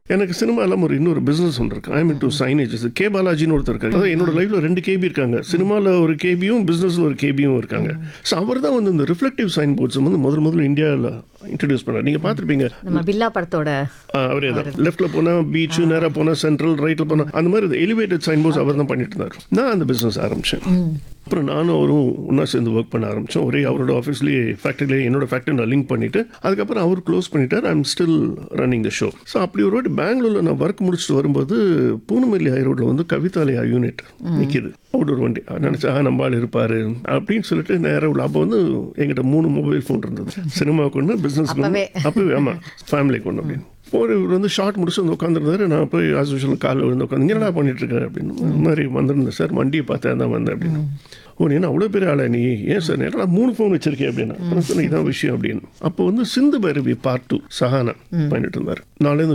எனக்கு சினிமா இல்லாமல் ஒரு இன்னொரு பிஸ்னஸ் ஒன்று இருக்கு ஐம் டு சைனேஜஸ் கே பாலாஜின்னு ஒருத்தர் இருக்காரு அதாவது என்னோட லைஃப்ல ரெண்டு கேபி இருக்காங்க சினிமாவில் ஒரு கேபியும் பிஸ்னஸில் ஒரு கேபியும் இருக்காங்க ஸோ அவர் தான் வந்து இந்த ரிஃப்ளெக்டிவ் சைன் போர்ட்ஸ் வந்து முதல் முதல்ல இந்தியாவில் இன்ட்ரடியூஸ் பண்ணார் நீங்கள் பார்த்துருப்பீங்க நம்ம பில்லா படத்தோட அவரே தான் லெஃப்ட்ல போனா பீச் நேரா போனா சென்ட்ரல் ரைட்ல போனா அந்த மாதிரி எலிவேட்டட் சைன் போர்ட்ஸ் அவர் தான் பண்ணிட்டு இருந்தார் நான் அந்த பிசினஸ் ஆரம்பிச்சேன் அப்புறம் நானும் அவரும் ஒன்றா சேர்ந்து ஒர்க் பண்ண ஆரம்பித்தோம் ஒரே அவரோட ஆஃபீஸ்லேயே ஃபேக்ட்ரிலேயே என்னோட ஃபேக்ட்ரி நான் லிங்க் பண்ணிட்டு அதுக்கப்புறம் அவர் க்ளோஸ் பண்ணிட்டார் I'm still running the show so அப்படி ஒரு வாட்டி பெங்களூரில் நான் ஒர்க் முடிச்சுட்டு வரும்போது பூனமல்லி ஹை ரோட்டில் வந்து கவிதாலயா யூனிட் நிற்கிது அவுட்டோர் வண்டி நினச்சா நம்ம ஆள் இருப்பார் அப்படின்னு சொல்லிட்டு நேராக உள்ள அப்போ வந்து எங்கிட்ட மூணு மொபைல் ஃபோன் இருந்தது சினிமாவுக்கு ஒன்று பிஸ்னஸ் அப்பவே. அப்பவே ஆமாம் ஃபேமிலிக்கு ஒன்று அப்படின்னு ஒரு இவர் வந்து ஷார்ட் முடிச்சு வந்து உட்காந்துருந்தாரு நான் போய் ஆஸ் யூஷுவல் காலில் விழுந்து உட்காந்து என்னடா பண்ணிட்டு இருக்கேன் அப்படின்னு இந்த மாதிரி வந்திருந்தேன் சார் வண்டியை பார்த்தேன் தான் வந்தேன் அப்படின்னு ஓ நீ என்ன அவ்வளோ பெரிய ஆளா நீ ஏன் சார் என்னடா மூணு ஃபோன் வச்சிருக்கேன் அப்படின்னு அப்புறம் சொன்னேன் இதான் விஷயம் அப்படின்னு அப்போ வந்து சிந்து பைரவி பார்ட் டூ சஹானா பண்ணிட்டு இருந்தார் நாளே இந்த